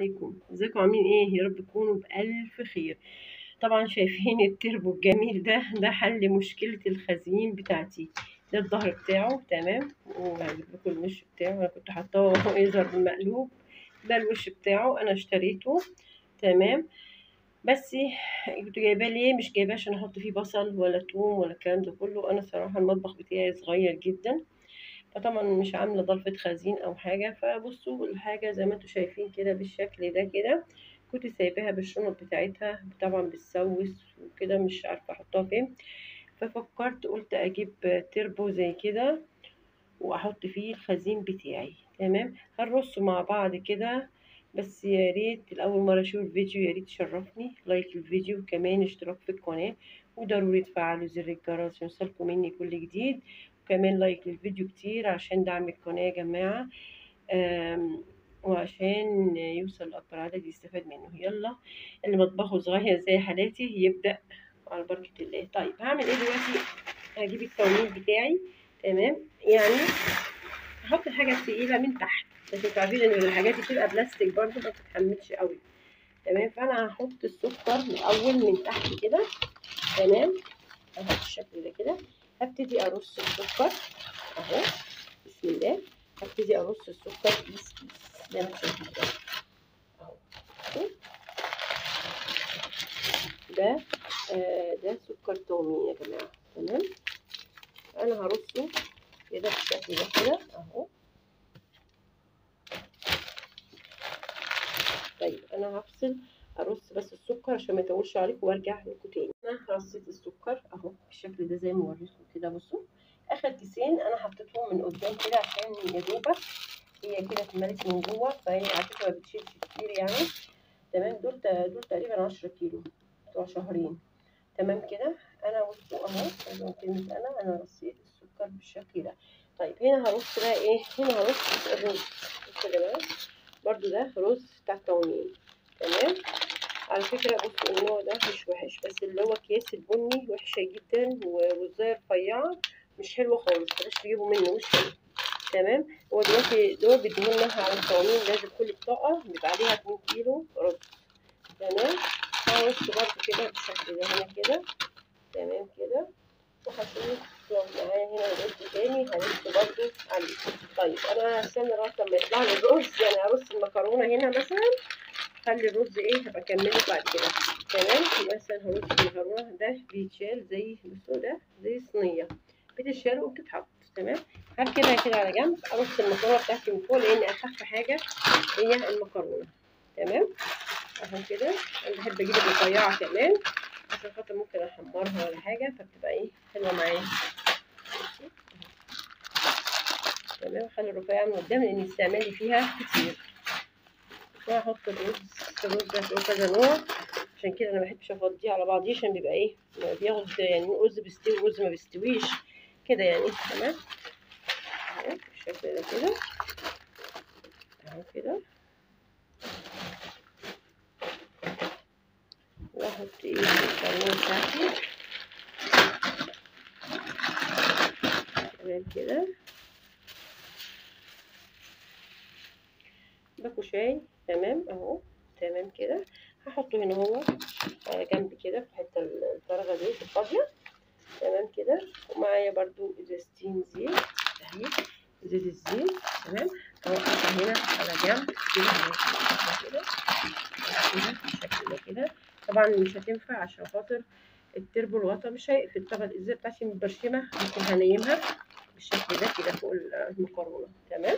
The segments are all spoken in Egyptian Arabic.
عليكم ازيكم عاملين ايه يا رب تكونوا بألف خير طبعا شايفين التربو الجميل ده ده حل مشكلة الخزين بتاعتي ده الظهر بتاعه تمام وهجيب لكم الوش بتاعه انا كنت حاطاه يظهر بالمقلوب ده الوش بتاعه انا اشتريته تمام بس كنت جايباه ليه مش جايباه عشان احط فيه بصل ولا توم ولا الكلام ده كله انا صراحة المطبخ بتاعي صغير جدا فطبعا مش عاملة ضلفة خزين أو حاجة فبصوا الحاجة زي ما انتوا شايفين كده بالشكل ده كده كنت سايباها بالشنط بتاعتها طبعا بتسوس وكده مش عارفة أحطها فين ففكرت قلت أجيب تربو زي كده وأحط فيه الخزين بتاعي تمام هنرصه مع بعض كده بس يا ريت الأول مرة أشوف الفيديو يا ريت تشرفني لايك الفيديو وكمان اشتراك في القناة وضروري تفعلوا زر الجرس عشان يوصلكم مني كل جديد وكمان لايك للفيديو كتير عشان دعم القناة يا جماعة وعشان يوصل لأكبر عدد يستفاد منه يلا اللي مطبخه صغير زي حالاتي يبدأ على بركة الله طيب هعمل ايه دلوقتي هجيب التومين بتاعي تمام يعني هحط الحاجة التقيلة من تحت عشان تعرفين ان الحاجات دي بتبقى بلاستيك برضه ما بتتحملش قوي تمام فانا هحط السكر الاول من تحت كده تمام اهو بالشكل ده كده هبتدي ارص السكر اهو بسم الله هبتدي ارص السكر كيس كيس زي ما انتم شايفين كده اهو ده آه ده سكر تومي يا جماعه تمام انا هرصه كده بالشكل ده كده اهو طيب انا هفصل ارص بس السكر عشان ما يطولش عليكم وارجع لكم تاني انا رصيت السكر اهو بالشكل ده زي ما وريتكم كده بصوا اخر كيسين انا حطيتهم من قدام كده عشان يا دوبك هي كده اتملت من جوه فهي على فكره ما بتشيلش كتير يعني تمام دول دول تقريبا 10 كيلو بتوع شهرين تمام كده انا بصوا اهو كلمه انا انا رصيت السكر بالشكل ده طيب هنا هرص بقى ايه هنا هرص الرز بصوا يا جماعه برضو ده رز بتاع التومين تمام على فكرة بصوا النوع ده مش وحش بس اللي هو اكياس البني وحشة جدا ورزاية رفيعة مش حلوة خالص بلاش تجيبوا منه مش حلو تمام هو دلوقتي دول بيديهولنا على التومين لازم كل بطاقة بيبقى عليها اتنين كيلو رز تمام هرص برضو كده بالشكل ده هنا كده تمام كده وهشوف لو معايا هنا الرز تاني هرص برضو عليه طيب انا هستنى لغايه لما يطلع لي الرز يعني هرص المكرونه هنا مثلا خلي الرز ايه هبقى اكمله بعد كده تمام مثلا هرص المكرونه ده بيتشال زي بصوا ده زي صينيه بتتشال وبتتحط تمام هل كده كده على جنب ارص المكرونه بتاعتي من فوق لان اخف حاجه هي المكرونه تمام عشان كده انا بحب اجيب الرفيعه كمان عشان خاطر ممكن احمرها ولا حاجه فبتبقى ايه حلوه معايا تمام اخلي الرفيعه من قدام لان استعمالي فيها كتير وهحط الرز الرز ده له كذا نوع عشان كده انا مبحبش افضيه على بعضيه عشان بيبقى ايه بياخد يعني رز بيستوي ورز ما بيستويش كده يعني تمام اهو بالشكل ده كده اهو كده واحط ايه المكرونه بتاعتي تمام كده باكو شاي تمام اهو تمام كده هحطه هنا اهو على جنب كده في الحته الفارغه دي الفاضيه تمام كده ومعايا برضو ازازتين زيت اهي زيت الزيت تمام هوقفها هنا على جنب كده كده كده بالشكل ده كده طبعا مش هتنفع عشان خاطر التربو الغطا مش هيقفل طبعا الازازه بتاعتي متبرشمه ممكن هنيمها بالشكل ده كده فوق المكرونه تمام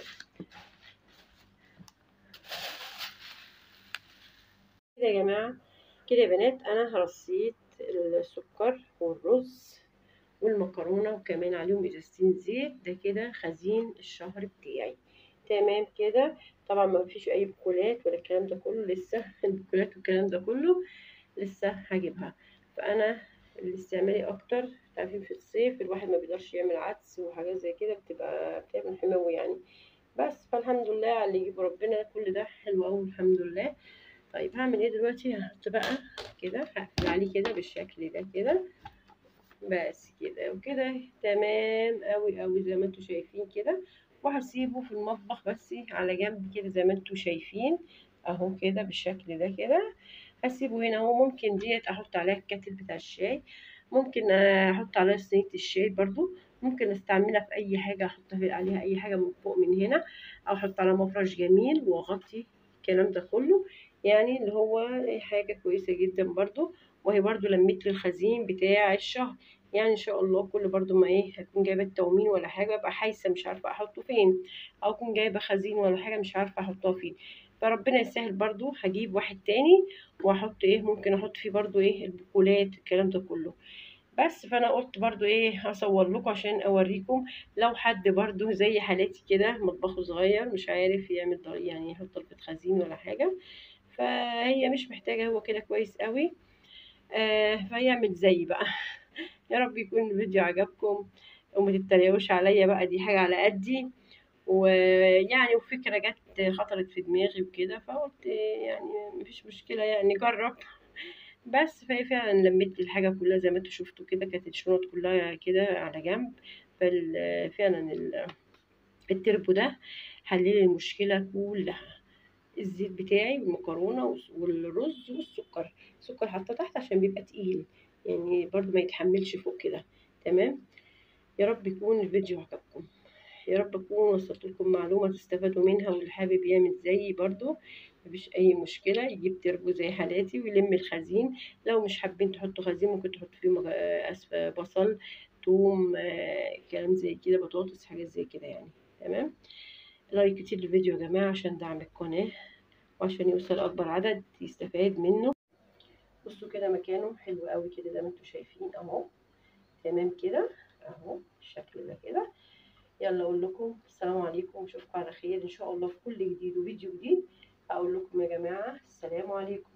كده يا جماعه كده يا بنات انا رصيت السكر والرز والمكرونه وكمان عليهم ازازتين زيت ده كده خزين الشهر بتاعي تمام كده طبعا ما فيش اي بكولات ولا الكلام ده كله لسه البكولات والكلام ده كله لسه هجيبها فانا الاستعمالي اكتر عارفين في الصيف الواحد ما بيقدرش يعمل عدس وحاجات زي كده بتبقى بتعمل حماوي يعني بس فالحمد لله على اللي يجيب ربنا كل ده حلو قوي الحمد لله طيب هعمل ايه دلوقتي هحط بقى كده هقفل عليه كده بالشكل ده كده بس كده وكده تمام قوي قوي زي ما انتوا شايفين كده وهسيبه في المطبخ بس على جنب كده زي ما انتوا شايفين اهو كده بالشكل ده كده هسيبه هنا اهو ممكن ديت احط عليها الكاتل بتاع الشاي ممكن احط عليها صينيه الشاي برضو ممكن استعملها في اي حاجه احط عليها اي حاجه من فوق من هنا او احط عليها مفرش جميل واغطي الكلام ده كله يعني اللي هو حاجه كويسه جدا برضو وهي برضو لميت لي الخزين بتاع الشهر يعني ان شاء الله كل برضو ما ايه هكون جايبه التومين ولا حاجه ابقى حايسه مش عارفه احطه فين او اكون جايبه خزين ولا حاجه مش عارفه احطها فين فربنا يسهل برضو هجيب واحد تاني واحط ايه ممكن احط فيه برضو ايه البقولات الكلام ده كله بس فانا قلت برضو ايه اصور لكم عشان اوريكم لو حد برضو زي حالاتي كده مطبخه صغير مش عارف يعمل يعني يحط ضرفة خزين ولا حاجه فهي مش محتاجه هو كده كويس قوي آه فيعمل زي بقى يا رب يكون الفيديو عجبكم وما تتريقوش عليا بقى دي حاجه على قدي ويعني وفكره جت خطرت في دماغي وكده فقلت يعني مفيش مشكله يعني جرب بس فهي فعلا لميت لي الحاجه كلها زي ما انتوا شفتوا كده كانت الشنط كلها كده على جنب ففعلا التربو ده حللي المشكله كلها الزيت بتاعي والمكرونه والرز والسكر السكر حاطه تحت عشان بيبقى تقيل يعني برضو ما يتحملش فوق كده تمام يا رب يكون الفيديو عجبكم يا رب اكون وصلت لكم معلومه تستفادوا منها واللي حابب يعمل زيي برضو مفيش اي مشكله يجيب تربو زي حالاتي ويلم الخزين لو مش حابين تحطوا خزين ممكن تحطوا فيه مج... اسفه بصل توم آه، كلام زي كده بطاطس حاجات زي كده يعني تمام لايك كتير للفيديو يا جماعه عشان دعم القناه وعشان يوصل اكبر عدد يستفاد منه بصوا كده مكانه حلو قوي كده زي ما انتم شايفين اهو تمام كده اهو الشكل ده كده يلا اقول لكم السلام عليكم واشوفكم على خير ان شاء الله في كل جديد وفيديو جديد اقول لكم يا جماعه السلام عليكم